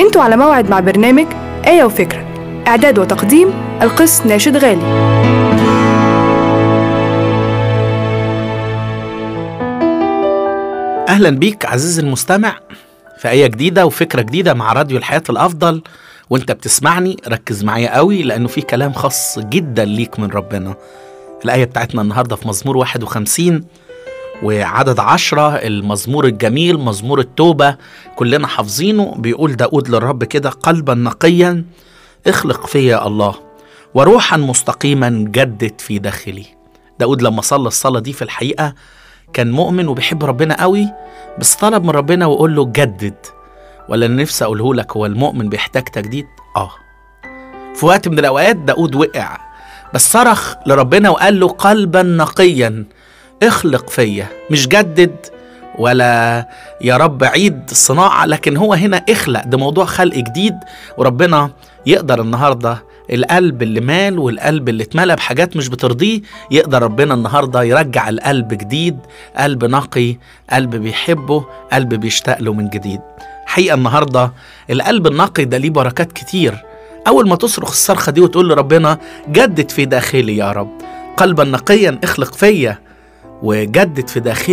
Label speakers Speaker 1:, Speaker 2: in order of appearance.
Speaker 1: انتوا على موعد مع برنامج آية وفكرة إعداد وتقديم القس ناشد غالي
Speaker 2: اهلا بيك عزيزي المستمع في ايه جديده وفكره جديده مع راديو الحياه الافضل وانت بتسمعني ركز معايا قوي لانه في كلام خاص جدا ليك من ربنا الايه بتاعتنا النهارده في مزمور 51 وعدد عشرة المزمور الجميل مزمور التوبة كلنا حافظينه بيقول داود للرب كده قلبا نقيا اخلق فيا الله وروحا مستقيما جدد في داخلي داود لما صلى الصلاة دي في الحقيقة كان مؤمن وبيحب ربنا قوي بس طلب من ربنا وقول له جدد ولا أنا نفسي اقوله لك هو المؤمن بيحتاج تجديد اه في وقت من الاوقات داود وقع بس صرخ لربنا وقال له قلبا نقيا اخلق فيا مش جدد ولا يا رب عيد الصناعة لكن هو هنا اخلق ده موضوع خلق جديد وربنا يقدر النهاردة القلب اللي مال والقلب اللي اتملى بحاجات مش بترضيه يقدر ربنا النهارده يرجع القلب جديد قلب نقي قلب بيحبه قلب بيشتاق له من جديد حقيقة النهارده القلب النقي ده ليه بركات كتير أول ما تصرخ الصرخة دي وتقول لربنا جدد في داخلي يا رب قلبا نقيا اخلق فيا وجدد في داخلي